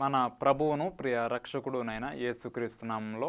మన ప్రభువును ప్రియ రక్షకుడునైన యేసుక్రీస్తు నామంలో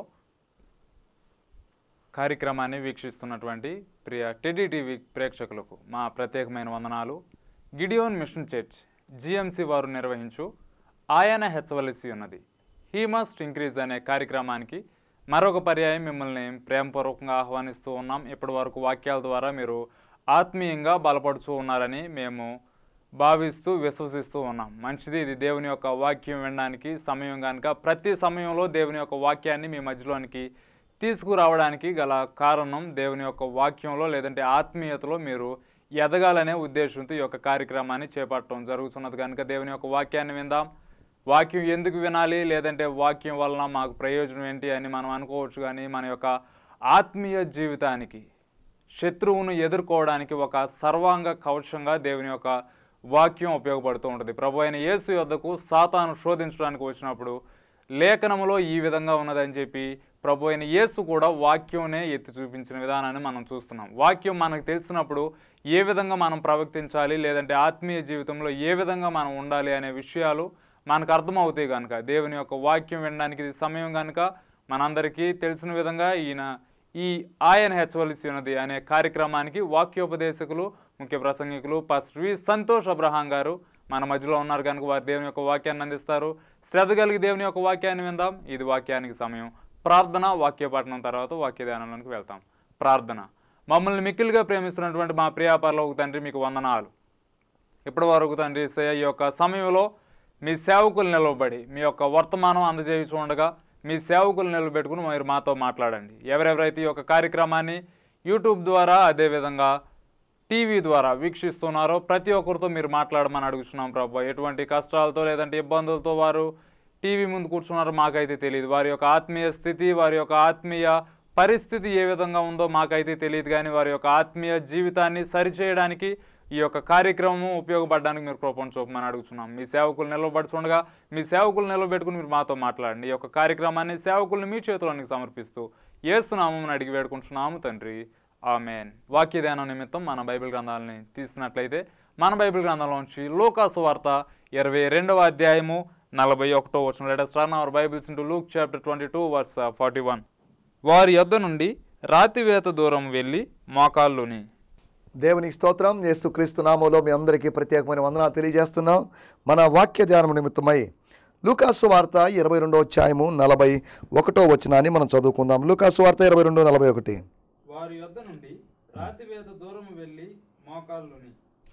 కార్యక్రమాన్ని వీక్షిస్తున్నటువంటి ప్రియ టెడీ టీవీ ప్రేక్షకులకు మా ప్రత్యేకమైన వందనాలు గిడియోన్ మిషన్ చర్చ్ జిఎంసి వారు నిర్వహించు ఆయన హెచ్చవలసి ఉన్నది హీ మస్ట్ ఇంక్రీజ్ అనే కార్యక్రమానికి మరొక పర్యాయం మిమ్మల్ని ప్రేమపూర్వకంగా ఆహ్వానిస్తూ ఉన్నాం ఇప్పటి వరకు వాక్యాల ద్వారా మీరు ఆత్మీయంగా బలపడుతూ ఉన్నారని మేము భావిస్తూ విశ్వసిస్తూ ఉన్నాం మంచిది ఇది దేవుని యొక్క వాక్యం వినడానికి సమయం కనుక ప్రతి సమయంలో దేవుని యొక్క వాక్యాన్ని మీ మధ్యలోనికి తీసుకురావడానికి గల కారణం దేవుని యొక్క వాక్యంలో లేదంటే ఆత్మీయతలో మీరు ఎదగాలనే ఉద్దేశంతో ఈ యొక్క కార్యక్రమాన్ని చేపట్టడం జరుగుతున్నది కనుక దేవుని యొక్క వాక్యాన్ని విందాం వాక్యం ఎందుకు వినాలి లేదంటే వాక్యం వలన మాకు ప్రయోజనం ఏంటి అని మనం అనుకోవచ్చు కానీ మన యొక్క ఆత్మీయ జీవితానికి శత్రువును ఎదుర్కోవడానికి ఒక సర్వాంగ కవచంగా దేవుని యొక్క వాక్యం ఉపయోగపడుతూ ఉంటుంది ప్రభు అయిన యేసు యొద్దకు సాతాను శోధించడానికి వచ్చినప్పుడు లేఖనములో ఈ విధంగా ఉన్నదని చెప్పి ప్రభు అయిన యేసు కూడా వాక్యంనే ఎత్తి చూపించిన విధానాన్ని మనం చూస్తున్నాం వాక్యం మనకు తెలిసినప్పుడు ఏ విధంగా మనం ప్రవర్తించాలి లేదంటే ఆత్మీయ జీవితంలో ఏ విధంగా మనం ఉండాలి అనే విషయాలు మనకు అర్థమవుతాయి కనుక దేవుని యొక్క వాక్యం వినడానికి ఇది సమయం కనుక మనందరికీ తెలిసిన విధంగా ఈయన ఈ ఆయన హెచ్చవలసి ఉన్నది అనే కార్యక్రమానికి వాక్యోపదేశకులు ముఖ్య ప్రసంగికులు పాస్టర్ వి సంతోష్ అబ్రహాం గారు మన మధ్యలో ఉన్నారు కనుక వారు దేవుని యొక్క వాక్యాన్ని అందిస్తారు శ్రద్ధ కలిగి దేవుని యొక్క వాక్యాన్ని విందాం ఇది వాక్యానికి సమయం ప్రార్థన వాక్య పఠనం తర్వాత వాక్య ధ్యానంలోకి వెళ్తాం ప్రార్థన మమ్మల్ని మిక్కిలిగా ప్రేమిస్తున్నటువంటి మా ప్రియాపరలోకి తండ్రి మీకు వందనాలు ఇప్పటి వరకు తండ్రి యేసయ్య ఈ యొక్క సమయంలో మీ సేవకులు నిలవబడి మీ యొక్క వర్తమానం అందజేయచు ఉండగా మీ సేవకులు నిలబెట్టుకుని మీరు మాతో మాట్లాడండి ఎవరెవరైతే ఈ యొక్క కార్యక్రమాన్ని యూట్యూబ్ ద్వారా అదేవిధంగా టీవీ ద్వారా వీక్షిస్తున్నారో ప్రతి ఒక్కరితో మీరు మాట్లాడమని అడుగుతున్నాం ప్రభు ఎటువంటి కష్టాలతో లేదంటే ఇబ్బందులతో వారు టీవీ ముందు కూర్చున్నారో మాకైతే తెలియదు వారి యొక్క ఆత్మీయ స్థితి వారి యొక్క ఆత్మీయ పరిస్థితి ఏ విధంగా ఉందో మాకైతే తెలియదు కానీ వారి యొక్క ఆత్మీయ జీవితాన్ని సరిచేయడానికి ఈ యొక్క కార్యక్రమం ఉపయోగపడడానికి మీరు కృపను చూపమని అడుగుతున్నాం మీ సేవకులు నిలవబడుచుండగా మీ సేవకులు నిలబెట్టుకుని మీరు మాతో మాట్లాడండి ఈ యొక్క కార్యక్రమాన్ని సేవకుల్ని మీ చేతుల్లోనికి సమర్పిస్తూ ఏస్తున్నామని అడిగి వేడుకుంటున్నాము తండ్రి ఆమెన్ వాక్య ధ్యానం నిమిత్తం మన బైబిల్ గ్రంథాలని తీసినట్లయితే మన బైబిల్ గ్రంథంలోంచి లోకాసు వార్త ఇరవై రెండవ అధ్యాయము నలభై ఒకటో వచ్చిన letters run our Bibles into Luke chapter twenty two verse forty one వారి యొద్ద నుండి రాతివేత దూరం వెళ్ళి మోకాళ్ళుని దేవునికి స్తోత్రం యేసుక్రీస్తు నామంలో మీ అందరికీ ప్రత్యేకమైన వందనాలు తెలియజేస్తున్నాం మన వాక్య ధ్యానం నిమిత్తమై లూకాసు వార్త ఇరవై రెండో అధ్యాయము నలభై ఒకటో వచనాన్ని మనం చదువుకుందాం లూకాసు వార్త ఇరవై రెండు నలభై ఒకటి వారి యొద్ద నుండి రాతివేత దూరం వెళ్ళి మోకాళ్ళుని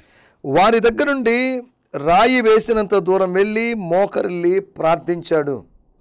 వారి దగ్గర నుండి రాయి వేసినంత దూరం వెళ్ళి మోకరిల్లి ప్రార్థించాడు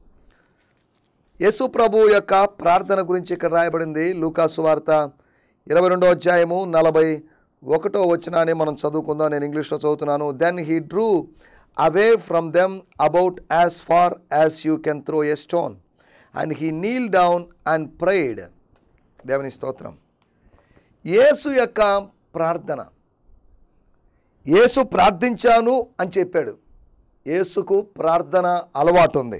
యేసు ప్రభు యొక్క ప్రార్థన గురించి ఇక్కడ రాయబడింది లూకాసు వార్త ఇరవై రెండో అధ్యాయము నలభై ఒకటో వచనాన్ని మనం చదువుకుందాం నేను ఇంగ్లీష్లో చదువుతున్నాను then he drew away from them about as far as you can throw a stone and he kneel down and prayed దేవుని స్తోత్రం యేసు యొక్క ప్రార్థన యేసు ప్రార్థించాను అని చెప్పాడు యేసుకు ప్రార్థన అలవాటు ఉంది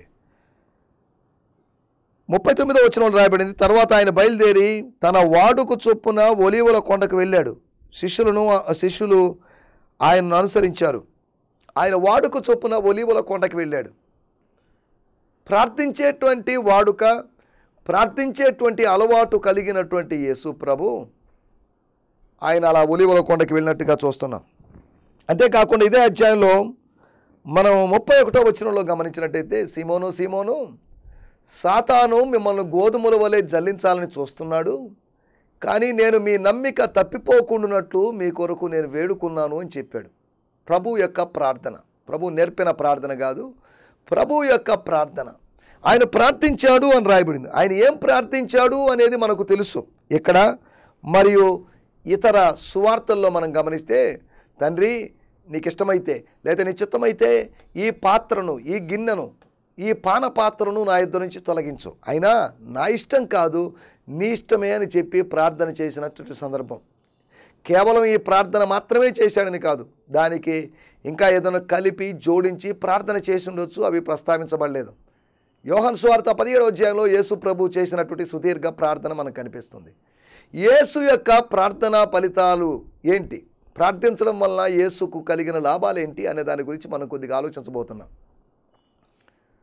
ముప్పై తొమ్మిదో వచనంలో రాయబడింది తర్వాత ఆయన బయలుదేరి తన వాడుకు చొప్పున ఒలీవల కొండకు వెళ్ళాడు శిష్యులను శిష్యులు ఆయనను అనుసరించారు ఆయన వాడుక చొప్పున ఒలీవల కొండకు వెళ్ళాడు ప్రార్థించేటువంటి వాడుక ప్రార్థించేటువంటి అలవాటు కలిగినటువంటి యేసు ప్రభు ఆయన అలా ఒలివల కొండకి వెళ్ళినట్టుగా చూస్తున్నాం అంతేకాకుండా ఇదే అధ్యాయంలో మనం ముప్పై ఒకటో వచనంలో గమనించినట్టయితే సీమోను సీమోను సాతాను మిమ్మల్ని గోధుమల వలె జల్లించాలని చూస్తున్నాడు కానీ నేను మీ నమ్మిక తప్పిపోకుండానట్లు మీ కొరకు నేను వేడుకున్నాను అని చెప్పాడు ప్రభు యొక్క ప్రార్థన ప్రభు నేర్పిన ప్రార్థన కాదు ప్రభు యొక్క ప్రార్థన ఆయన ప్రార్థించాడు అని రాయబడింది ఆయన ఏం ప్రార్థించాడు అనేది మనకు తెలుసు ఇక్కడ మరియు ఇతర సువార్తల్లో మనం గమనిస్తే తండ్రి నీకు ఇష్టమైతే లేదా నీ చిత్తమైతే ఈ పాత్రను ఈ గిన్నెను ఈ పాన పాత్రను నా ఇద్దరు నుంచి తొలగించు అయినా నా ఇష్టం కాదు నీ ఇష్టమే అని చెప్పి ప్రార్థన చేసినటువంటి సందర్భం కేవలం ఈ ప్రార్థన మాత్రమే చేశాడని కాదు దానికి ఇంకా ఏదైనా కలిపి జోడించి ప్రార్థన చేసి ఉండొచ్చు అవి ప్రస్తావించబడలేదు యోహన్ స్వార్త పదిహేడవ అధ్యాయంలో యేసు ప్రభు చేసినటువంటి సుదీర్ఘ ప్రార్థన మనకు కనిపిస్తుంది యేసు యొక్క ప్రార్థనా ఫలితాలు ఏంటి ప్రార్థించడం వలన యేసుకు కలిగిన లాభాలు ఏంటి అనే దాని గురించి మనం కొద్దిగా ఆలోచించబోతున్నాం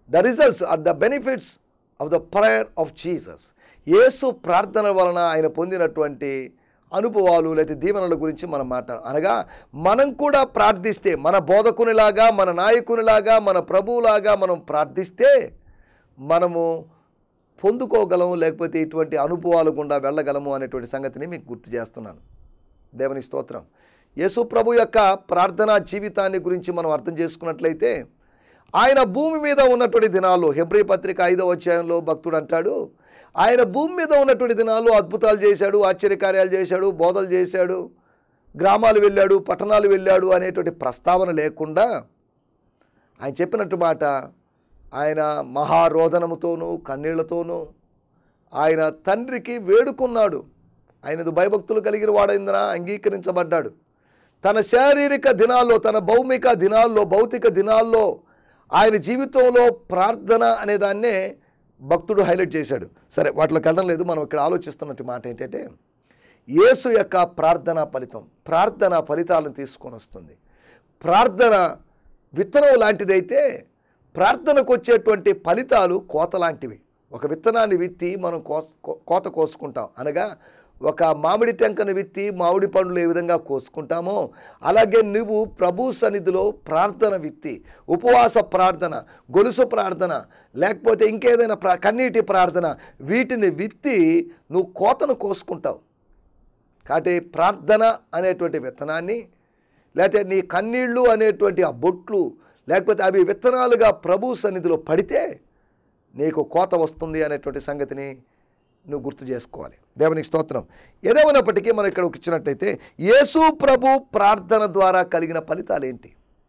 the results are the benefits of the prayer of Jesus యేసు ప్రార్థన వలన ఆయన పొందినటువంటి అనుభవాలు లేదా దీవెనల గురించి మనం మాట్లాడు అనగా మనం కూడా ప్రార్థిస్తే మన బోధకునిలాగా మన నాయకునిలాగా మన ప్రభువులాగా మనం ప్రార్థిస్తే మనము పొందుకోగలము లేకపోతే ఇటువంటి అనుభవాలు గుండా వెళ్ళగలము అనేటువంటి సంగతిని మీకు గుర్తు చేస్తున్నాను దేవుని స్తోత్రం యేసు ప్రభు యొక్క ప్రార్థనా జీవితాన్ని గురించి మనం అర్థం చేసుకున్నట్లయితే ఆయన భూమి మీద ఉన్నటువంటి దినాల్లో హెబ్రి పత్రిక ఐదవ అధ్యాయంలో భక్తుడు అంటాడు ఆయన భూమి మీద ఉన్నటువంటి దినాల్లో అద్భుతాలు చేశాడు ఆశ్చర్యకార్యాలు చేశాడు బోధలు చేశాడు గ్రామాలు వెళ్ళాడు పట్టణాలు వెళ్ళాడు అనేటువంటి ప్రస్తావన లేకుండా ఆయన చెప్పినట్టు మాట ఆయన మహారోదనముతోనూ కన్నీళ్లతోనూ ఆయన తండ్రికి వేడుకున్నాడు ఆయనది భయభక్తులు కలిగిన వాడైందన అంగీకరించబడ్డాడు తన శారీరక దినాల్లో తన భౌమిక దినాల్లో భౌతిక దినాల్లో ఆయన జీవితంలో ప్రార్థన అనే దాన్నే భక్తుడు హైలైట్ చేశాడు సరే వాటిలోకి వెళ్ళడం లేదు మనం ఇక్కడ ఆలోచిస్తున్నట్టు మాట ఏంటంటే యేసు యొక్క ప్రార్థన ఫలితం ప్రార్థన ఫలితాలను తీసుకొని వస్తుంది ప్రార్థన విత్తనం లాంటిదైతే ప్రార్థనకు వచ్చేటువంటి ఫలితాలు కోత లాంటివి ఒక విత్తనాన్ని విత్తి మనం కోస్ కో- కోత కోసుకుంటాం అనగా ఒక మామిడి టెంకను విత్తి మామిడి పండ్లు ఏ విధంగా కోసుకుంటామో అలాగే నువ్వు ప్రభు సన్నిధిలో ప్రార్థన విత్తి ఉపవాస ప్రార్థన గొలుసు ప్రార్థన లేకపోతే ఇంకేదైనా ప్రా కన్నీటి ప్రార్థన వీటిని విత్తి నువ్వు కోతను కోసుకుంటావు కాబట్టి ప్రార్థన అనేటువంటి విత్తనాన్ని లేకపోతే నీ కన్నీళ్ళు అనేటువంటి ఆ బొట్లు లేకపోతే అవి విత్తనాలుగా ప్రభు సన్నిధిలో పడితే నీకు కోత వస్తుంది అనేటువంటి సంగతిని నువ్వు గుర్తు చేసుకోవాలి దేవునికి స్తోత్రం ఏదేమైనప్పటికీ మనం ఇక్కడ ఇచ్చినట్టయితే యేసు ప్రభు ప్రార్థన ద్వారా కలిగిన ఫలితాలు ఏంటి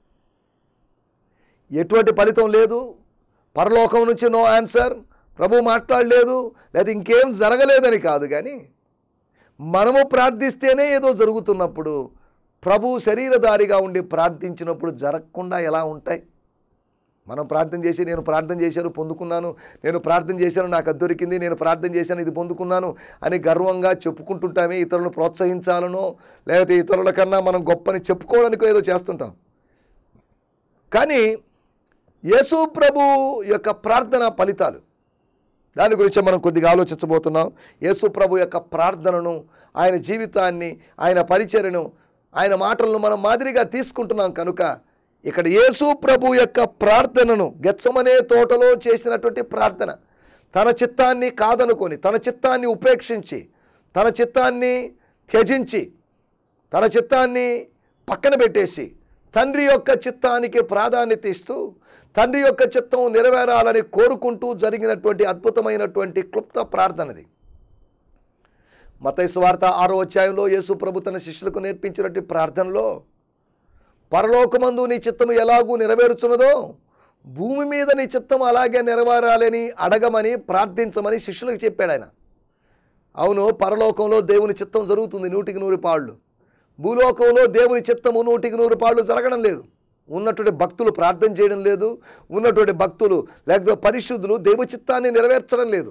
ఎటువంటి ఫలితం లేదు పరలోకం నుంచి నో ఆన్సర్ ప్రభు మాట్లాడలేదు లేదా ఇంకేం జరగలేదని కాదు కానీ మనము ప్రార్థిస్తేనే ఏదో జరుగుతున్నప్పుడు ప్రభు శరీరధారిగా ఉండి ప్రార్థించినప్పుడు జరగకుండా ఎలా ఉంటాయి మనం ప్రార్థన చేసి నేను ప్రార్థన చేశాను పొందుకున్నాను నేను ప్రార్థన చేశాను నాకు అది దొరికింది నేను ప్రార్థన చేశాను ఇది పొందుకున్నాను అని గర్వంగా చెప్పుకుంటుంటామే ఇతరులను ప్రోత్సహించాలనో లేకపోతే ఇతరుల కన్నా మనం గొప్పని చెప్పుకోవడానికో ఏదో చేస్తుంటాం కానీ యేసు ప్రభు యొక్క ప్రార్థన ఫలితాలు దాని గురించి మనం కొద్దిగా ఆలోచించబోతున్నాం యేసు ప్రభు యొక్క ప్రార్థనను ఆయన జీవితాన్ని ఆయన పరిచర్యను ఆయన మాటలను మనం మాదిరిగా తీసుకుంటున్నాం కనుక ఇక్కడ యేసు ప్రభు యొక్క ప్రార్థనను గెచ్చమనే తోటలో చేసినటువంటి ప్రార్థన తన చిత్తాన్ని కాదనుకొని తన చిత్తాన్ని ఉపేక్షించి తన చిత్తాన్ని త్యజించి తన చిత్తాన్ని పక్కన పెట్టేసి తండ్రి యొక్క చిత్తానికి ప్రాధాన్యత ఇస్తూ తండ్రి యొక్క చిత్తం నెరవేరాలని కోరుకుంటూ జరిగినటువంటి అద్భుతమైనటువంటి క్లుప్త ప్రార్థనది మతైసు వార్త ఆరో అధ్యాయంలో యేసు ప్రభు తన శిష్యులకు నేర్పించినటువంటి ప్రార్థనలో పరలోకమందు నీ చిత్తము ఎలాగూ నెరవేరుచున్నదో భూమి మీద నీ చిత్తం అలాగే నెరవేరాలని అడగమని ప్రార్థించమని శిష్యులకు చెప్పాడు ఆయన అవును పరలోకంలో దేవుని చిత్తం జరుగుతుంది నూటికి నూరు పాళ్ళు భూలోకంలో దేవుని చిత్తము నూటికి నూరు పాళ్ళు జరగడం లేదు ఉన్నటువంటి భక్తులు ప్రార్థన చేయడం లేదు ఉన్నటువంటి భక్తులు లేకపోతే పరిశుద్ధులు దేవు చిత్తాన్ని నెరవేర్చడం లేదు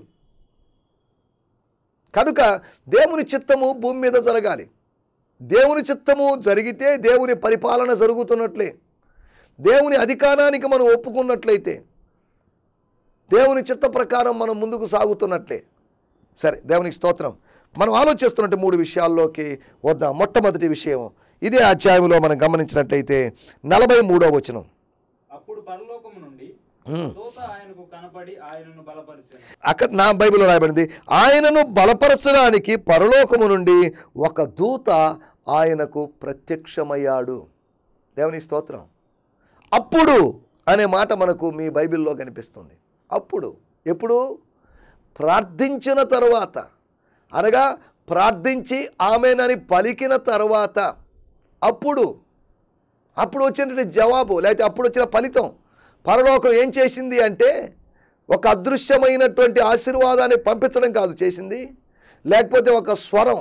కనుక దేవుని చిత్తము భూమి మీద జరగాలి దేవుని చిత్తము జరిగితే దేవుని పరిపాలన జరుగుతున్నట్లే దేవుని అధికారానికి మనం ఒప్పుకున్నట్లయితే దేవుని చిత్త ప్రకారం మనం ముందుకు సాగుతున్నట్లే సరే దేవునికి స్తోత్రం మనం ఆలోచిస్తున్నట్టు మూడు విషయాల్లోకి వద్దాం మొట్టమొదటి విషయం ఇదే అధ్యాయంలో మనం గమనించినట్లయితే నలభై మూడో వచనం అప్పుడు పరలోకము నుండి దూత ఆయనకు కనపడి ఆయనను బలపరిచాను అక్కడ నా బైబిల్లో రాయబడింది ఆయనను బలపరచడానికి పరలోకము నుండి ఒక దూత ఆయనకు ప్రత్యక్షమయ్యాడు దేవుని స్తోత్రం అప్పుడు అనే మాట మనకు మీ బైబిల్లో కనిపిస్తుంది అప్పుడు ఎప్పుడు ప్రార్థించిన తరువాత అనగా ప్రార్థించి ఆమెనని పలికిన తర్వాత అప్పుడు అప్పుడు వచ్చినటువంటి జవాబు లేకపోతే అప్పుడు వచ్చిన ఫలితం పరలోకం ఏం చేసింది అంటే ఒక అదృశ్యమైనటువంటి ఆశీర్వాదాన్ని పంపించడం కాదు చేసింది లేకపోతే ఒక స్వరం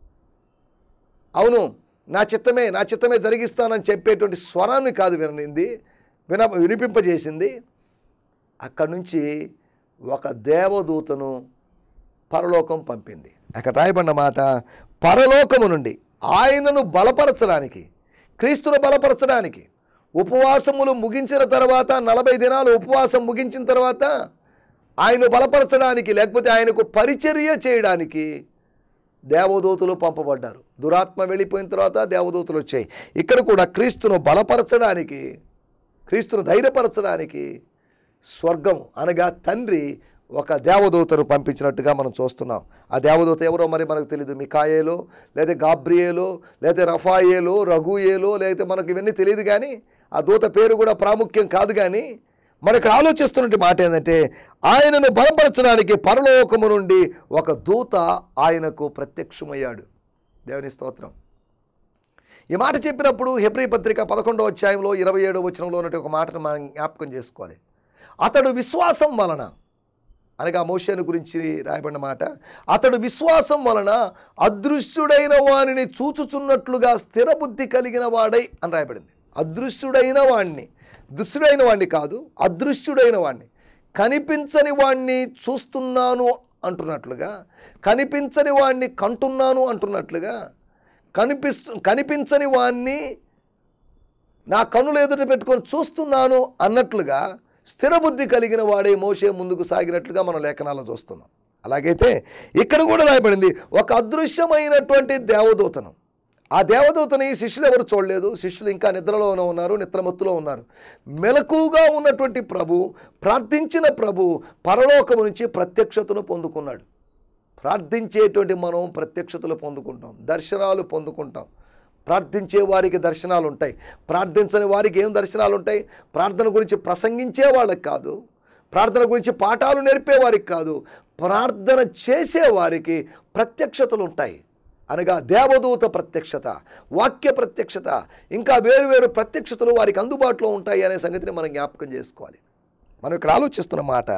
అవును నా చిత్తమే నా చిత్తమే జరిగిస్తానని చెప్పేటువంటి స్వరాన్ని కాదు వినింది విన వినిపింపజేసింది అక్కడి నుంచి ఒక దేవదూతను పరలోకం పంపింది అక్కడ రాయబడిన మాట పరలోకము నుండి ఆయనను బలపరచడానికి క్రీస్తును బలపరచడానికి ఉపవాసములు ముగించిన తర్వాత నలభై దినాలు ఉపవాసం ముగించిన తర్వాత ఆయన బలపరచడానికి లేకపోతే ఆయనకు పరిచర్య చేయడానికి దేవదూతలు పంపబడ్డారు దురాత్మ వెళ్ళిపోయిన తర్వాత దేవదూతలు వచ్చాయి ఇక్కడ కూడా క్రీస్తును బలపరచడానికి క్రీస్తును ధైర్యపరచడానికి స్వర్గం అనగా తండ్రి ఒక దేవదూతను పంపించినట్టుగా మనం చూస్తున్నాం ఆ దేవదూత ఎవరో మరి మనకు తెలియదు మికాయేలో లేదా గాబ్రియేలో లేదా రఫాయేలో రఘుయేలో లేకపోతే మనకు ఇవన్నీ తెలియదు కానీ ఆ దూత పేరు కూడా ప్రాముఖ్యం కాదు కానీ మనకు ఆలోచిస్తున్నట్టు మాట ఏంటంటే ఆయనను బలపరచడానికి పరలోకము నుండి ఒక దూత ఆయనకు ప్రత్యక్షమయ్యాడు దేవుని స్తోత్రం ఈ మాట చెప్పినప్పుడు హెబ్రీ పత్రిక పదకొండో అధ్యాయంలో ఇరవై ఏడో వచనంలో ఉన్నట్టు ఒక మాటను మనం జ్ఞాపకం చేసుకోవాలి అతడు విశ్వాసం వలన అనగా మోషేను గురించి రాయబడిన మాట అతడు విశ్వాసం వలన అదృశ్యుడైన వానిని చూచుచున్నట్లుగా స్థిరబుద్ధి కలిగిన వాడై అని రాయబడింది అదృశ్యుడైన వాణ్ణి దుష్టుడైన వాణ్ణి కాదు అదృశ్యుడైన వాణ్ణి కనిపించని వాణ్ణి చూస్తున్నాను అంటున్నట్లుగా కనిపించని వాణ్ణి కంటున్నాను అంటున్నట్లుగా కనిపిస్తు కనిపించని వాణ్ణి నా కన్నులు ఎదుట పెట్టుకొని చూస్తున్నాను అన్నట్లుగా స్థిరబుద్ధి కలిగిన వాడే మోసే ముందుకు సాగినట్లుగా మనం లేఖనాల్లో చూస్తున్నాం అలాగైతే ఇక్కడ కూడా రాయబడింది ఒక అదృశ్యమైనటువంటి దేవదూతను ఆ దేవదూతని శిష్యులు ఎవరు చూడలేదు శిష్యులు ఇంకా నిద్రలోనే ఉన్నారు నిద్రమత్తులో ఉన్నారు మెలకుగా ఉన్నటువంటి ప్రభు ప్రార్థించిన ప్రభు పరలోకము నుంచి ప్రత్యక్షతను పొందుకున్నాడు ప్రార్థించేటువంటి మనం ప్రత్యక్షతలు పొందుకుంటాం దర్శనాలు పొందుకుంటాం ప్రార్థించే వారికి దర్శనాలు ఉంటాయి ప్రార్థించని వారికి ఏం దర్శనాలు ఉంటాయి ప్రార్థన గురించి ప్రసంగించే వాళ్ళకి కాదు ప్రార్థన గురించి పాఠాలు నేర్పే వారికి కాదు ప్రార్థన చేసే వారికి ప్రత్యక్షతలు ఉంటాయి అనగా దేవదూత ప్రత్యక్షత వాక్య ప్రత్యక్షత ఇంకా వేరువేరు ప్రత్యక్షతలు వారికి అందుబాటులో ఉంటాయి అనే సంగతిని మనం జ్ఞాపకం చేసుకోవాలి మనం ఇక్కడ ఆలోచిస్తున్న మాట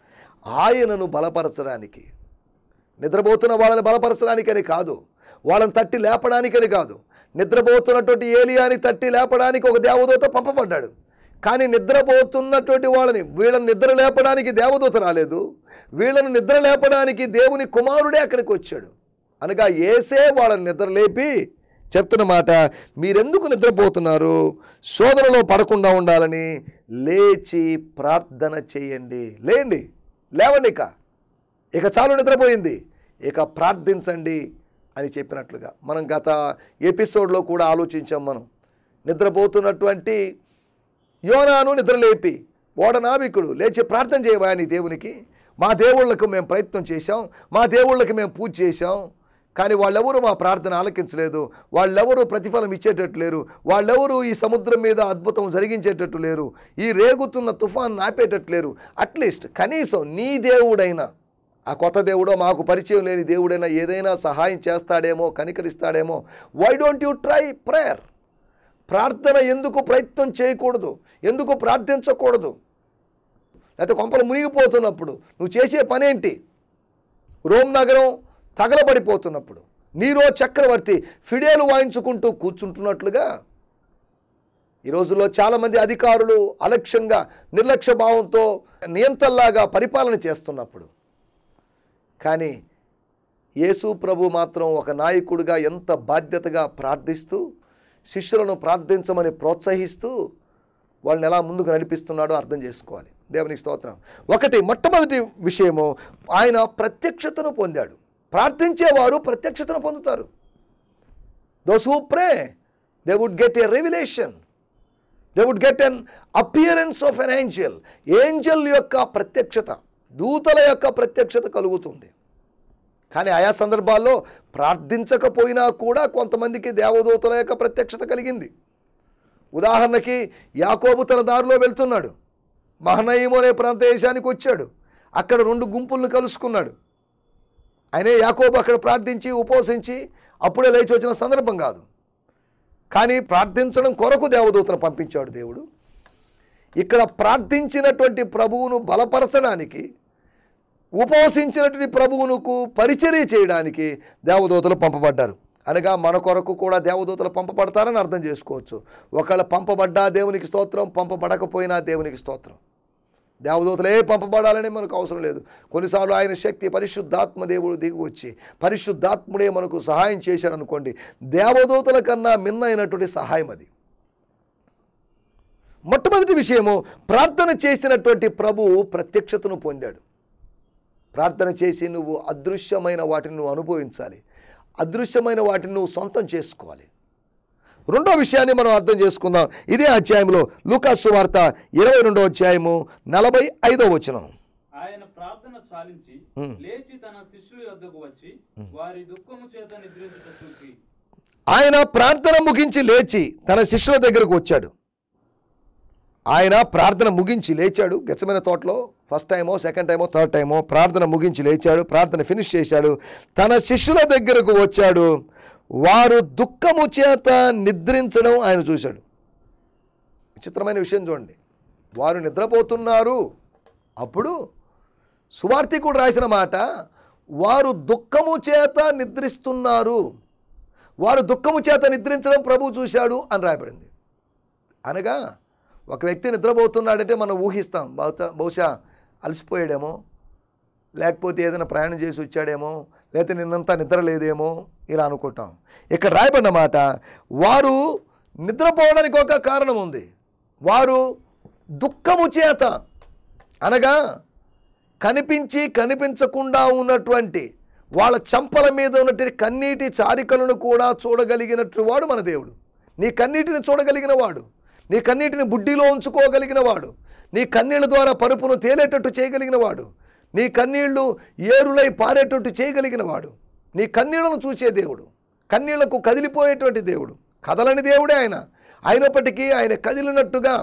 ఆయనను బలపరచడానికి నిద్రపోతున్న వాళ్ళని బలపరచడానికని కాదు వాళ్ళని తట్టి లేపడానికని కాదు నిద్రపోతున్నటువంటి ఏలియాని తట్టి లేపడానికి ఒక దేవదూత పంపబడ్డాడు కానీ నిద్రపోతున్నటువంటి వాళ్ళని వీళ్ళని నిద్ర లేపడానికి దేవదూత రాలేదు వీళ్ళని నిద్ర లేపడానికి దేవుని కుమారుడే అక్కడికి వచ్చాడు అనగా ఏసే వాళ్ళని నిద్ర లేపి చెప్తున్న మాట మీరెందుకు నిద్రపోతున్నారు శోధనలో పడకుండా ఉండాలని లేచి ప్రార్థన చేయండి లేండి లేవండి ఇక ఇక చాలు నిద్రపోయింది ఇక ప్రార్థించండి అని చెప్పినట్లుగా మనం గత ఎపిసోడ్లో కూడా ఆలోచించాం మనం నిద్రపోతున్నటువంటి యోనాను నిద్రలేపి ఓడనావికుడు లేచి ప్రార్థన చేయవా నీ దేవునికి మా దేవుళ్ళకు మేము ప్రయత్నం చేశాం మా దేవుళ్ళకి మేము పూజ చేశాం కానీ వాళ్ళెవరూ మా ప్రార్థన ఆలకించలేదు వాళ్ళెవరూ ప్రతిఫలం ఇచ్చేటట్టు లేరు వాళ్ళెవరూ ఈ సముద్రం మీద అద్భుతం జరిగించేటట్టు లేరు ఈ రేగుతున్న తుఫాన్ ఆపేటట్టు లేరు అట్లీస్ట్ కనీసం నీ దేవుడైనా ఆ కొత్త దేవుడో మాకు పరిచయం లేని దేవుడైనా ఏదైనా సహాయం చేస్తాడేమో కనికరిస్తాడేమో why don't you try prayer ప్రార్థన ఎందుకు ప్రయత్నం చేయకూడదు ఎందుకు ప్రార్థించకూడదు లేకపోతే కొంపలు మునిగిపోతున్నప్పుడు నువ్వు చేసే పనేంటి రోమ్ నగరం తగలబడిపోతున్నప్పుడు నీరో చక్రవర్తి ఫిడేలు వాయించుకుంటూ కూర్చుంటున్నట్లుగా ఈ రోజుల్లో చాలామంది అధికారులు అలక్ష్యంగా నిర్లక్ష్య భావంతో నియంతల్లాగా పరిపాలన చేస్తున్నప్పుడు కానీ యేసు ప్రభు మాత్రం ఒక నాయకుడిగా ఎంత బాధ్యతగా ప్రార్థిస్తూ శిష్యులను ప్రార్థించమని ప్రోత్సహిస్తూ వాళ్ళని ఎలా ముందుకు నడిపిస్తున్నాడో అర్థం చేసుకోవాలి దేవునికి స్తోత్రం ఒకటి మొట్టమొదటి విషయము ఆయన ప్రత్యక్షతను పొందాడు ప్రార్థించేవారు ప్రత్యక్షతను పొందుతారు those who pray they would get a revelation they would get an appearance of an angel angel యొక్క ప్రత్యక్షత దూతల యొక్క ప్రత్యక్షత కలుగుతుంది కానీ ఆయా సందర్భాల్లో ప్రార్థించకపోయినా కూడా కొంతమందికి దేవదూతల యొక్క ప్రత్యక్షత కలిగింది ఉదాహరణకి యాకోబు తన దారిలో వెళ్తున్నాడు మహనయిము అనే ప్రాంతదేశానికి వచ్చాడు అక్కడ రెండు గుంపులను కలుసుకున్నాడు ఆయనే యాకోబు అక్కడ ప్రార్థించి ఉపవసించి అప్పుడే లేచి వచ్చిన సందర్భం కాదు కానీ ప్రార్థించడం కొరకు దేవదూతను పంపించాడు దేవుడు ఇక్కడ ప్రార్థించినటువంటి ప్రభువును బలపరచడానికి ఉపవసించినటువంటి ప్రభువునుకు పరిచర్య చేయడానికి దేవదూతలు పంపబడ్డారు అనగా మన కొరకు కూడా దేవదూతలు పంపబడతారని అర్థం చేసుకోవచ్చు ఒకవేళ పంపబడ్డా దేవునికి స్తోత్రం పంపబడకపోయినా దేవునికి స్తోత్రం దేవదూతలే పంపబడాలని మనకు అవసరం లేదు కొన్నిసార్లు ఆయన శక్తి పరిశుద్ధాత్మ దేవుడు దిగి వచ్చి పరిశుద్ధాత్ముడే మనకు సహాయం చేశాడు అనుకోండి దేవదూతల కన్నా మిన్న అయినటువంటి సహాయం అది మొట్టమొదటి విషయము ప్రార్థన చేసినటువంటి ప్రభువు ప్రత్యక్షతను పొందాడు ప్రార్థన చేసి నువ్వు అదృశ్యమైన వాటిని నువ్వు అనుభవించాలి అదృశ్యమైన వాటిని నువ్వు సొంతం చేసుకోవాలి రెండో విషయాన్ని మనం అర్థం చేసుకుందాం ఇదే అధ్యాయంలో లూకాసు వార్త ఇరవై రెండో అధ్యాయము నలభై ఐదో వచనం ఆయన ప్రార్థన చాలించి లేచి తన శిష్యుల యొద్దకు వచ్చి వారి దుఃఖము చేత నిద్రించుట చూసి ఆయన ప్రార్థన ముగించి లేచి తన శిష్యుల దగ్గరకు వచ్చాడు ఆయన ప్రార్థన ముగించి లేచాడు గచ్చమైన తోటలో ఫస్ట్ టైమో సెకండ్ టైమో థర్డ్ టైమో ప్రార్థన ముగించి లేచాడు ప్రార్థన ఫినిష్ చేశాడు తన శిష్యుల దగ్గరకు వచ్చాడు వారు దుఃఖము చేత నిద్రించడం ఆయన చూశాడు విచిత్రమైన విషయం చూడండి వారు నిద్రపోతున్నారు అప్పుడు సువార్థికుడు రాసిన మాట వారు దుఃఖము చేత నిద్రిస్తున్నారు వారు దుఃఖము చేత నిద్రించడం ప్రభు చూశాడు అని రాయబడింది అనగా ఒక వ్యక్తి నిద్రపోతున్నాడంటే మనం ఊహిస్తాం బహుశా బహుశా అలసిపోయాడేమో లేకపోతే ఏదైనా ప్రయాణం చేసి వచ్చాడేమో లేకపోతే నిన్నంతా నిద్ర లేదేమో ఇలా అనుకుంటాం ఇక్కడ రాయబడిన మాట వారు నిద్రపోవడానికి ఒక కారణం ఉంది వారు దుఃఖము చేత అనగా కనిపించి కనిపించకుండా ఉన్నటువంటి వాళ్ళ చంపల మీద ఉన్నటువంటి కన్నీటి చారికలను కూడా చూడగలిగినట్టు వాడు మన దేవుడు నీ కన్నీటిని చూడగలిగిన వాడు నీ కన్నీటిని బుడ్డిలో ఉంచుకోగలిగిన వాడు నీ కన్నీళ్ళ ద్వారా పరుపును తేలేటట్టు చేయగలిగిన వాడు నీ కన్నీళ్లు ఏరులై పారేటట్టు చేయగలిగిన వాడు నీ కన్నీళ్లను చూసే దేవుడు కన్నీళ్లకు కదిలిపోయేటువంటి దేవుడు కదలని దేవుడే ఆయన అయినప్పటికీ ఆయన కదిలినట్టుగా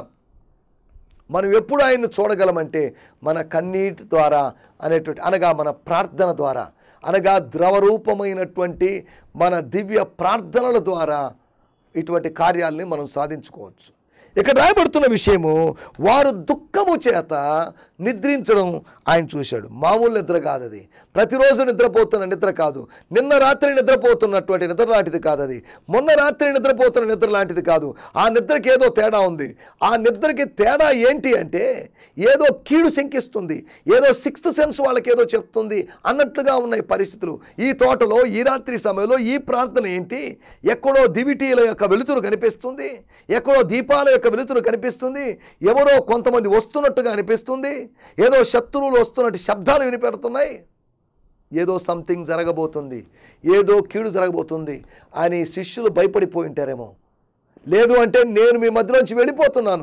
మనం ఎప్పుడు ఆయన్ని చూడగలమంటే మన కన్నీటి ద్వారా అనేటువంటి అనగా మన ప్రార్థన ద్వారా అనగా ద్రవరూపమైనటువంటి మన దివ్య ప్రార్థనల ద్వారా ఇటువంటి కార్యాలని మనం సాధించుకోవచ్చు ఇక్కడ రాయబడుతున్న విషయము వారు దుఃఖము చేత నిద్రించడం ఆయన చూశాడు మామూలు నిద్ర కాదు అది ప్రతిరోజు నిద్రపోతున్న నిద్ర కాదు నిన్న రాత్రి నిద్రపోతున్నటువంటి నిద్ర లాంటిది కాదు అది మొన్న రాత్రి నిద్రపోతున్న నిద్ర లాంటిది కాదు ఆ నిద్రకి ఏదో తేడా ఉంది ఆ నిద్రకి తేడా ఏంటి అంటే ఏదో కీడు శంకిస్తుంది ఏదో సిక్స్త్ సెన్స్ వాళ్ళకి ఏదో చెప్తుంది అన్నట్లుగా ఉన్నాయి పరిస్థితులు ఈ తోటలో ఈ రాత్రి సమయంలో ఈ ప్రార్థన ఏంటి ఎక్కడో దివిటీల యొక్క వెలుతురు కనిపిస్తుంది ఎక్కడో దీపాల యొక్క వెలుతురు కనిపిస్తుంది ఎవరో కొంతమంది వస్తున్నట్టుగా అనిపిస్తుంది ఏదో శత్రువులు వస్తున్నట్టు శబ్దాలు వినిపెడుతున్నాయి ఏదో సంథింగ్ జరగబోతుంది ఏదో కీడు జరగబోతుంది అని శిష్యులు భయపడిపోయి ఉంటారేమో లేదు అంటే నేను మీ మధ్యలోంచి వెళ్ళిపోతున్నాను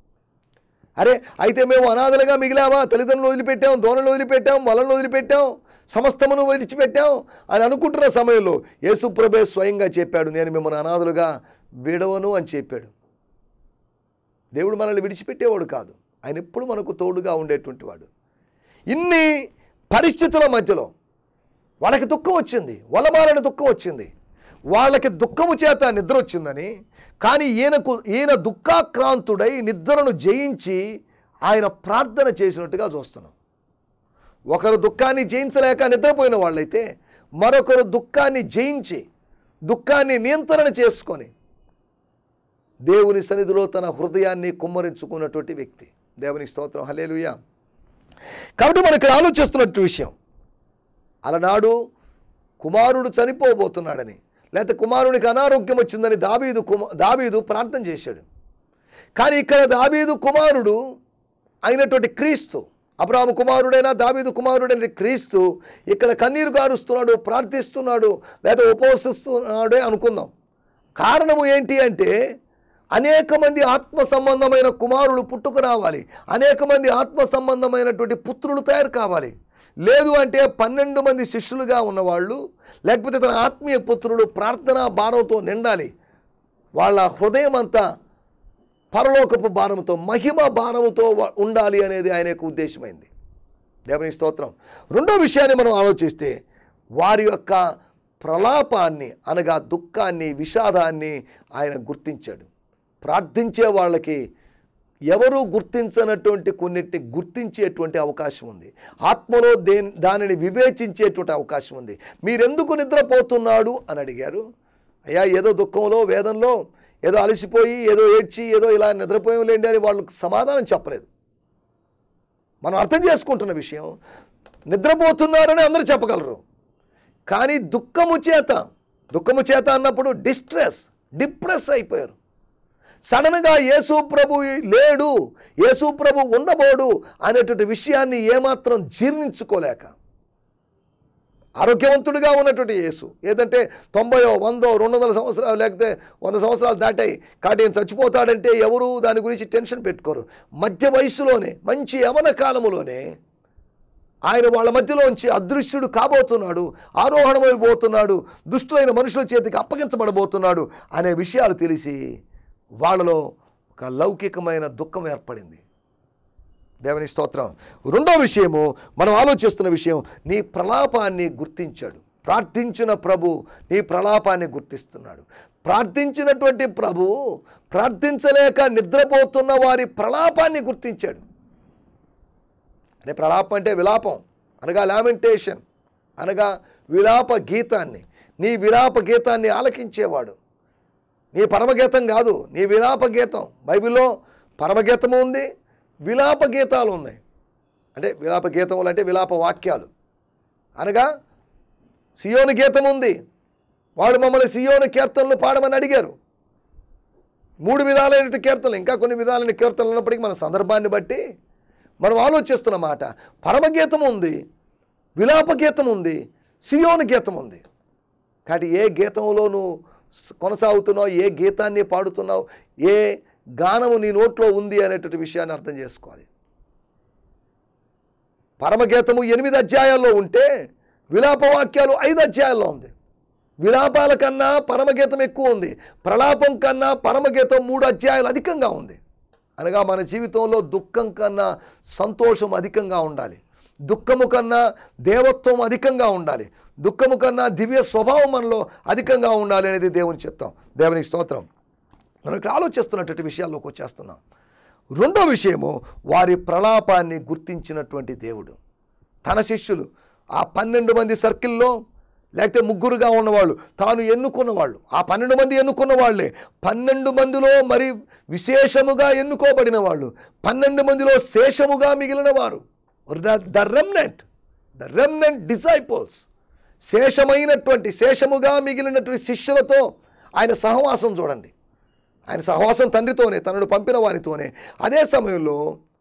అరే అయితే మేము అనాథలుగా మిగిలామా తల్లిదండ్రులు వదిలిపెట్టాం దోణలు వదిలిపెట్టాం వలను వదిలిపెట్టాం సమస్తమును విడిచిపెట్టాం అని అనుకుంటున్న సమయంలో యేసుప్రభే స్వయంగా చెప్పాడు నేను మిమ్మల్ని అనాథలుగా విడవను అని చెప్పాడు దేవుడు మనల్ని విడిచిపెట్టేవాడు కాదు ఆయన ఎప్పుడు మనకు తోడుగా ఉండేటువంటి వాడు ఇన్ని పరిస్థితుల మధ్యలో వాళ్ళకి దుఃఖం వచ్చింది వలమాలని దుఃఖం వచ్చింది వాళ్ళకి దుఃఖము చేత నిద్ర వచ్చిందని కానీ ఈయనకు ఈయన దుఃఖాక్రాంతుడై నిద్రను జయించి ఆయన ప్రార్థన చేసినట్టుగా చూస్తున్నాం ఒకరు దుఃఖాన్ని జయించలేక నిద్రపోయిన వాళ్ళైతే మరొకరు దుఃఖాన్ని జయించి దుఃఖాన్ని నియంత్రణ చేసుకొని దేవుని సన్నిధిలో తన హృదయాన్ని కుమ్మరించుకున్నటువంటి వ్యక్తి దేవుని స్తోత్రం హలేలుయా కాబట్టి మనం ఇక్కడ ఆలోచిస్తున్నట్టు విషయం అలనాడు కుమారుడు చనిపోబోతున్నాడని లేకపోతే కుమారునికి అనారోగ్యం వచ్చిందని దాబీదు కుమ దాబీదు ప్రార్థన చేశాడు కానీ ఇక్కడ దాబీదు కుమారుడు అయినటువంటి క్రీస్తు అబ్రాహ్మ కుమారుడైన దాబీదు కుమారుడైన క్రీస్తు ఇక్కడ కన్నీరు గారుస్తున్నాడు ప్రార్థిస్తున్నాడు లేదా ఉపవసిస్తున్నాడే అనుకుందాం కారణము ఏంటి అంటే అనేక మంది ఆత్మ సంబంధమైన కుమారులు పుట్టుకు రావాలి అనేక మంది ఆత్మ సంబంధమైనటువంటి పుత్రులు తయారు కావాలి లేదు అంటే పన్నెండు మంది శిష్యులుగా ఉన్నవాళ్ళు లేకపోతే తన ఆత్మీయ పుత్రులు ప్రార్థనా భారంతో నిండాలి వాళ్ళ హృదయం అంతా పరలోకపు భారంతో మహిమ భారముతో వ- ఉండాలి అనేది ఆయన యొక్క ఉద్దేశమైంది దేవుని స్తోత్రం రెండో విషయాన్ని మనం ఆలోచిస్తే వారి యొక్క ప్రలాపాన్ని అనగా దుఃఖాన్ని విషాదాన్ని ఆయన గుర్తించాడు ప్రార్థించే వాళ్ళకి ఎవరు గుర్తించనటువంటి కొన్నిటిని గుర్తించేటువంటి అవకాశం ఉంది ఆత్మలో దే దానిని వివేచించేటువంటి అవకాశం ఉంది మీరెందుకు నిద్రపోతున్నాడు అని అడిగారు అయ్యా ఏదో దుఃఖంలో వేదంలో ఏదో అలసిపోయి ఏదో ఏడ్చి ఏదో ఇలా నిద్రపోయంలేండి అని వాళ్ళకి సమాధానం చెప్పలేదు మనం అర్థం చేసుకుంటున్న విషయం నిద్రపోతున్నారని అందరూ చెప్పగలరు కానీ దుఃఖము చేత దుఃఖము చేత అన్నప్పుడు డిస్ట్రెస్ డిప్రెస్ అయిపోయారు సడన్గా యేసు ప్రభు లేడు యేసు ప్రభు ఉండబోడు అనేటువంటి విషయాన్ని ఏమాత్రం జీర్ణించుకోలేక ఆరోగ్యవంతుడిగా ఉన్నటువంటి యేసు ఏదంటే తొంభయో వందో రెండు వందల సంవత్సరాలు లేకపోతే వంద సంవత్సరాలు దాటాయి కాబట్టి ఈయన చచ్చిపోతాడంటే ఎవరు దాని గురించి టెన్షన్ పెట్టుకోరు మధ్య వయసులోనే మంచి యవన కాలములోనే ఆయన వాళ్ళ మధ్యలోంచి అదృశ్యుడు కాబోతున్నాడు ఆరోహణమైపోతున్నాడు దుష్టులైన మనుషుల చేతికి అప్పగించబడబోతున్నాడు అనే విషయాలు తెలిసి వాళ్ళలో ఒక లౌకికమైన దుఃఖం ఏర్పడింది దేవుని స్తోత్రం రెండో విషయము మనం ఆలోచిస్తున్న విషయం నీ ప్రలాపాన్ని గుర్తించాడు ప్రార్థించిన ప్రభు నీ ప్రలాపాన్ని గుర్తిస్తున్నాడు ప్రార్థించినటువంటి ప్రభు ప్రార్థించలేక నిద్రపోతున్న వారి ప్రలాపాన్ని గుర్తించాడు అంటే ప్రలాపం అంటే విలాపం అనగా లామెంటేషన్ అనగా విలాప గీతాన్ని నీ విలాప గీతాన్ని ఆలకించేవాడు నీ పరమగీతం కాదు నీ విలాప గీతం బైబిల్లో పరమగీతము ఉంది విలాప గీతాలు ఉన్నాయి అంటే విలాప గీతములు అంటే విలాప వాక్యాలు అనగా సియోను గీతం ఉంది వాళ్ళు మమ్మల్ని సియోను కీర్తనలు పాడమని అడిగారు మూడు విధాలైన కీర్తనలు ఇంకా కొన్ని విధాలైన కీర్తనలు ఉన్నప్పటికీ మన సందర్భాన్ని బట్టి మనం ఆలోచిస్తున్న మాట పరమగీతం ఉంది విలాప గీతం ఉంది సియోను గీతం ఉంది కాబట్టి ఏ గీతంలో నువ్వు స- కొనసాగుతున్నావు ఏ గీతాన్ని పాడుతున్నావు ఏ గానము నీ నోట్లో ఉంది అనేటువంటి విషయాన్ని అర్థం చేసుకోవాలి పరమగీతము ఎనిమిది అధ్యాయాల్లో ఉంటే విలాప వాక్యాలు ఐదు అధ్యాయాల్లో ఉంది విలాపాల కన్నా పరమగీతం ఎక్కువ ఉంది ప్రలాపం కన్నా పరమగీతం మూడు అధ్యాయాలు అధికంగా ఉంది అనగా మన జీవితంలో దుఃఖం కన్నా సంతోషం అధికంగా ఉండాలి దుఃఖము కన్నా దేవత్వం అధికంగా ఉండాలి దుఃఖము కన్నా దివ్య స్వభావం మనలో అధికంగా ఉండాలి అనేది దేవుని చిత్తం దేవునికి స్తోత్రం మనం ఇక్కడ ఆలోచిస్తున్నటువంటి విషయాల్లోకి వచ్చేస్తున్నాం రెండో విషయము వారి ప్రలాపాన్ని గుర్తించినటువంటి దేవుడు తన శిష్యులు ఆ పన్నెండు మంది సర్కిల్లో లేకపోతే ముగ్గురుగా ఉన్నవాళ్ళు తాను ఎన్నుకున్న వాళ్ళు ఆ పన్నెండు మంది ఎన్నుకున్న వాళ్ళే పన్నెండు మందిలో మరి విశేషముగా ఎన్నుకోబడిన వాళ్ళు పన్నెండు మందిలో శేషముగా మిగిలిన వారు the the remnant the remnant disciples శేషమైనటువంటి శేషముగా మిగిలినటువంటి శిష్యులతో ఆయన సహవాసం చూడండి ఆయన సహవాసం తండ్రితోనే తనను పంపిన వారితోనే అదే సమయంలో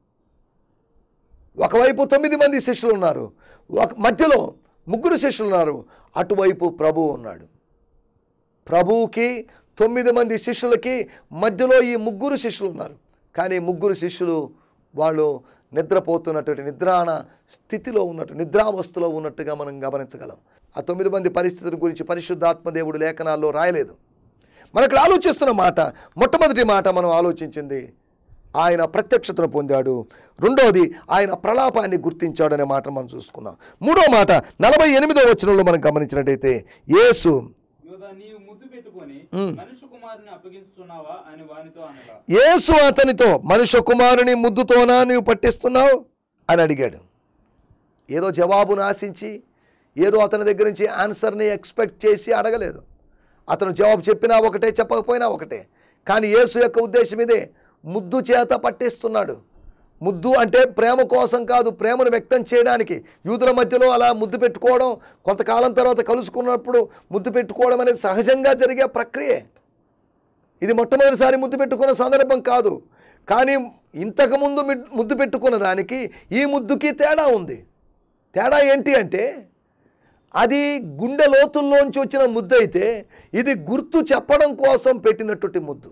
ఒకవైపు తొమ్మిది మంది శిష్యులు ఉన్నారు ఒక మధ్యలో ముగ్గురు శిష్యులు ఉన్నారు అటువైపు ప్రభువు ఉన్నాడు ప్రభువుకి తొమ్మిది మంది శిష్యులకి మధ్యలో ఈ ముగ్గురు శిష్యులు ఉన్నారు కానీ ముగ్గురు శిష్యులు వాళ్ళు నిద్రపోతున్నటువంటి నిద్రాణ స్థితిలో ఉన్నట్టు నిద్రావస్థలో ఉన్నట్టుగా మనం గమనించగలం ఆ తొమ్మిది మంది పరిస్థితుల గురించి పరిశుద్ధాత్మ దేవుడు లేఖనాల్లో రాయలేదు మనం ఇక్కడ ఆలోచిస్తున్న మాట మొట్టమొదటి మాట మనం ఆలోచించింది ఆయన ప్రత్యక్షతను పొందాడు రెండోది ఆయన ప్రలాపాన్ని గుర్తించాడు అనే మాట మనం చూసుకున్నాం మూడో మాట నలభై ఎనిమిదో వచనంలో మనం గమనించినట్టయితే యేసు యోధా నీవు ముద్దు పెట్టుకొని మనుష్య కుమారుని అప్పగించుతున్నావా అని వానితో అనగా యేసు అతనితో మనుష్య కుమారుని ముద్దుతోనా నీవు పట్టిస్తున్నావు అని అడిగాడు ఏదో జవాబును ఆశించి ఏదో అతని దగ్గర నుంచి ఆన్సర్ని ఎక్స్పెక్ట్ చేసి అడగలేదు అతను జవాబు చెప్పినా ఒకటే చెప్పకపోయినా ఒకటే కానీ యేసు యొక్క ఉద్దేశం ఇదే ముద్దు చేత పట్టిస్తున్నాడు ముద్దు అంటే ప్రేమ కోసం కాదు ప్రేమను వ్యక్తం చేయడానికి యూదుల మధ్యలో అలా ముద్దు పెట్టుకోవడం కొంతకాలం తర్వాత కలుసుకున్నప్పుడు ముద్దు పెట్టుకోవడం అనేది సహజంగా జరిగే ప్రక్రియే ఇది మొట్టమొదటిసారి ముద్దు పెట్టుకున్న సందర్భం కాదు కానీ ఇంతకుముందు మిడ్- ముద్దు పెట్టుకున్న దానికి ఈ ముద్దుకి తేడా ఉంది తేడా ఏంటి అంటే అది గుండె లోతుల్లోంచి వచ్చిన ముద్దు అయితే ఇది గుర్తు చెప్పడం కోసం పెట్టినటువంటి ముద్దు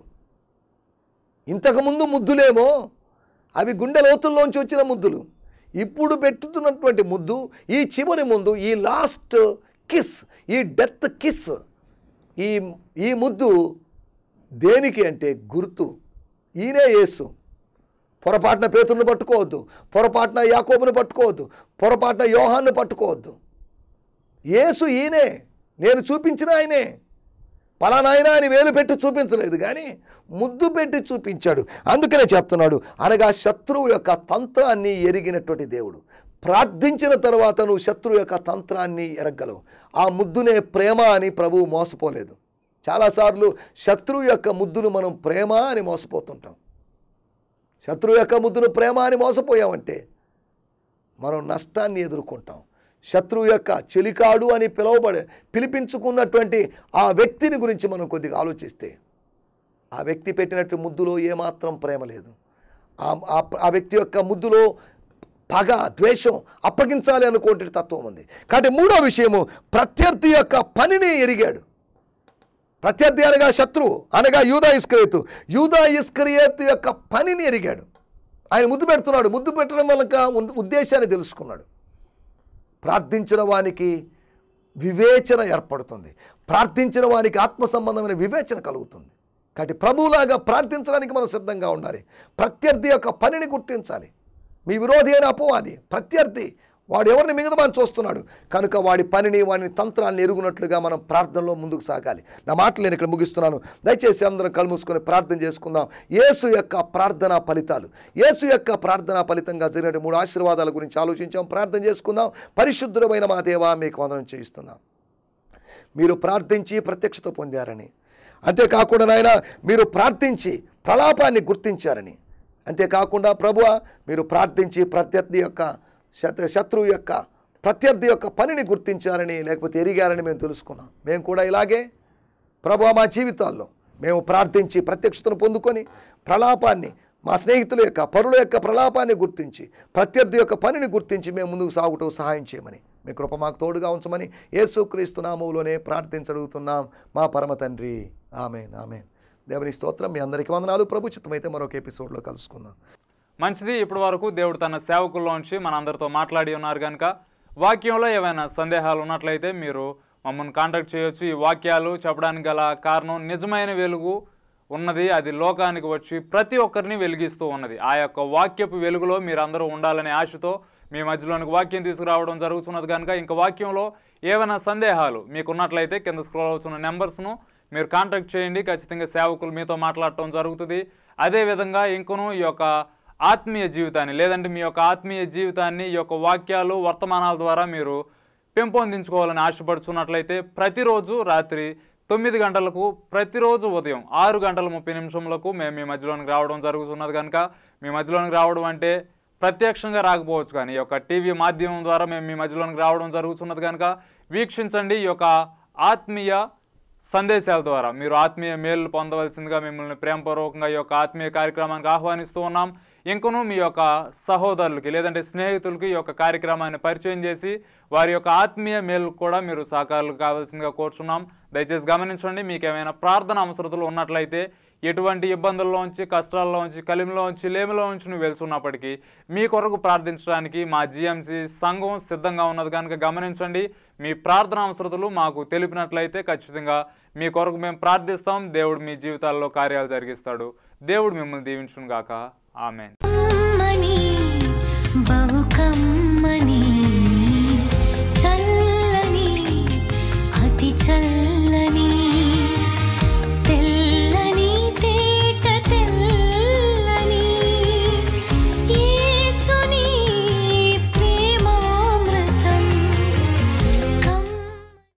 ఇంతకుముందు ముద్దులేమో అవి గుండె లోతుల్లోంచి వచ్చిన ముద్దులు ఇప్పుడు పెట్టుతున్నటువంటి ముద్దు ఈ చివరి ముందు ఈ లాస్ట్ కిస్ ఈ డెత్ కిస్ ఈ ఈ ముద్దు దేనికి అంటే గుర్తు ఈయనే యేసు పొరపాటున పేతురుని పట్టుకోవద్దు పొరపాటున యాకోబుని పట్టుకోవద్దు పొరపాటున యోహాన్ని పట్టుకోవద్దు యేసు ఈయనే నేను చూపించిన ఆయనే పలానాయన అని వేలు పెట్టి చూపించలేదు కానీ ముద్దు పెట్టి చూపించాడు అందుకనే చెప్తున్నాడు అనగా శత్రువు యొక్క తంత్రాన్ని ఎరిగినటువంటి దేవుడు ప్రార్థించిన తర్వాత నువ్వు శత్రువు యొక్క తంత్రాన్ని ఎరగలవు ఆ ముద్దునే ప్రేమ అని ప్రభువు మోసపోలేదు చాలాసార్లు శత్రువు యొక్క ముద్దును మనం ప్రేమ అని మోసపోతుంటాం శత్రువు యొక్క ముద్దును ప్రేమ అని మోసపోయామంటే మనం నష్టాన్ని ఎదుర్కొంటాం శత్రువు యొక్క చెలికాడు అని పిలువబడే పిలిపించుకున్నటువంటి ఆ వ్యక్తిని గురించి మనం కొద్దిగా ఆలోచిస్తే ఆ వ్యక్తి పెట్టినట్టు ముద్దులో ఏమాత్రం ప్రేమ లేదు ఆ- ఆ ఆ వ్యక్తి యొక్క ముద్దులో పగ ద్వేషం అప్పగించాలి అనుకోటి తత్వం ఉంది కాబట్టి మూడో విషయము ప్రత్యర్థి యొక్క పనిని ఎరిగాడు ప్రత్యర్థి అనగా శత్రువు అనగా యూదా ఇస్కరియతు యూదా ఇస్కరియతు యొక్క పనిని ఎరిగాడు ఆయన ముద్దు పెడుతున్నాడు ముద్దు పెట్టడం వల్ల ఉ- ఉద్దేశాన్ని తెలుసుకున్నాడు ప్రార్థించిన వానికి వివేచన ఏర్పడుతుంది ప్రార్థించిన వానికి ఆత్మ సంబంధమైన వివేచన కలుగుతుంది కాబట్టి ప్రభువులాగా ప్రార్థించడానికి మనం సిద్ధంగా ఉండాలి ప్రత్యర్థి యొక్క పనిని గుర్తించాలి మీ విరోధి అయిన అపవాది ప్రత్యర్థి వాడు ఎవరిని మిగతామని చూస్తున్నాడు కనుక వాడి పనిని వాడిని తంత్రాన్ని ఎరుగునట్లుగా మనం ప్రార్థనలో ముందుకు సాగాలి నా మాటలు నేను ఇక్కడ ముగిస్తున్నాను దయచేసి అందరం కళ్ళు మూసుకొని ప్రార్థన చేసుకుందాం యేసు యొక్క ప్రార్థనా ఫలితాలు యేసు యొక్క ప్రార్థనా ఫలితంగా జరిగిన మూడు ఆశీర్వాదాల గురించి ఆలోచించాం ప్రార్థన చేసుకుందాం పరిశుద్ధమైన మా దేవా మీకు వందనం చేయిస్తున్నాం మీరు ప్రార్థించి ప్రత్యక్షత పొందారని అంతేకాకుండా నాయన మీరు ప్రార్థించి ప్రలాపాన్ని గుర్తించారని అంతేకాకుండా ప్రభువ మీరు ప్రార్థించి ప్రత్యర్థి యొక్క శత శత్రువు యొక్క ప్రత్యర్థి యొక్క పనిని గుర్తించారని లేకపోతే ఎరిగారని మేము తెలుసుకున్నాం మేము కూడా ఇలాగే ప్రభు మా జీవితాల్లో మేము ప్రార్థించి ప్రత్యక్షతను పొందుకొని ప్రలాపాన్ని మా స్నేహితుల యొక్క పరుల యొక్క ప్రలాపాన్ని గుర్తించి ప్రత్యర్థి యొక్క పనిని గుర్తించి మేము ముందుకు సాగుటూ సహాయం చేయమని మీ కృప మాకు తోడుగా ఉంచమని యేసుక్రీస్తు నామములోనే ప్రార్థించడుగుతున్నాం మా పరమ తండ్రి ఆమెన్ ఆమెన్ దేవుని స్తోత్రం మీ అందరికీ వందనాలు ప్రభు చిత్తమైతే మరొక ఎపిసోడ్లో కలుసుకుందాం మంచిది ఇప్పటి వరకు దేవుడు తన సేవకుల్లోంచి మనందరితో మాట్లాడి ఉన్నారు కనుక వాక్యంలో ఏమైనా సందేహాలు ఉన్నట్లయితే మీరు మమ్మల్ని కాంటాక్ట్ చేయొచ్చు ఈ వాక్యాలు చెప్పడానికి గల కారణం నిజమైన వెలుగు ఉన్నది అది లోకానికి వచ్చి ప్రతి ఒక్కరిని వెలిగిస్తూ ఉన్నది ఆ యొక్క వాక్యపు వెలుగులో మీరందరూ ఉండాలనే ఆశతో మీ మధ్యలోనికి వాక్యం తీసుకురావడం జరుగుతున్నది కనుక ఇంకా వాక్యంలో ఏమైనా సందేహాలు మీకున్నట్లయితే కింద స్క్రోల్ అవుతున్న నెంబర్స్ను మీరు కాంటాక్ట్ చేయండి ఖచ్చితంగా సేవకులు మీతో మాట్లాడటం జరుగుతుంది అదేవిధంగా ఇంకను ఈ యొక్క ఆత్మీయ జీవితాన్ని లేదంటే మీ యొక్క ఆత్మీయ జీవితాన్ని ఈ యొక్క వాక్యాలు వర్తమానాల ద్వారా మీరు పెంపొందించుకోవాలని ఆశపడుతున్నట్లయితే ప్రతిరోజు రాత్రి తొమ్మిది గంటలకు ప్రతిరోజు ఉదయం ఆరు గంటల ముప్పై నిమిషములకు మేము మీ మధ్యలోనికి రావడం జరుగుతున్నది కనుక మీ మధ్యలోనికి రావడం అంటే ప్రత్యక్షంగా రాకపోవచ్చు కానీ ఈ యొక్క టీవీ మాధ్యమం ద్వారా మేము మీ మధ్యలోనికి రావడం జరుగుతున్నది కనుక వీక్షించండి ఈ యొక్క ఆత్మీయ సందేశాల ద్వారా మీరు ఆత్మీయ మేలు పొందవలసిందిగా మిమ్మల్ని ప్రేమపూర్వకంగా ఈ యొక్క ఆత్మీయ కార్యక్రమానికి ఆహ్వానిస్తూ ఉన్నాం ఇంకను మీ యొక్క సహోదరులకి లేదంటే స్నేహితులకి ఈ యొక్క కార్యక్రమాన్ని పరిచయం చేసి వారి యొక్క ఆత్మీయ మేలు కూడా మీరు సహకారులు కావాల్సిందిగా కోరుచున్నాం దయచేసి గమనించండి మీకు ఏమైనా ప్రార్థన అవసరతలు ఉన్నట్లయితే ఎటువంటి ఇబ్బందుల్లోంచి కష్టాల్లోంచి కలిమిలోంచి లేమిలోంచి నువ్వు వెళ్తున్నప్పటికీ మీ కొరకు ప్రార్థించడానికి మా జిఎంసి సంఘం సిద్ధంగా ఉన్నది కనుక గమనించండి మీ ప్రార్థన అవసరతలు మాకు తెలిపినట్లయితే ఖచ్చితంగా మీ కొరకు మేము ప్రార్థిస్తాం దేవుడు మీ జీవితాల్లో కార్యాలు జరిగిస్తాడు దేవుడు మిమ్మల్ని దీవించును గాక ఆమెన్ అమ్మని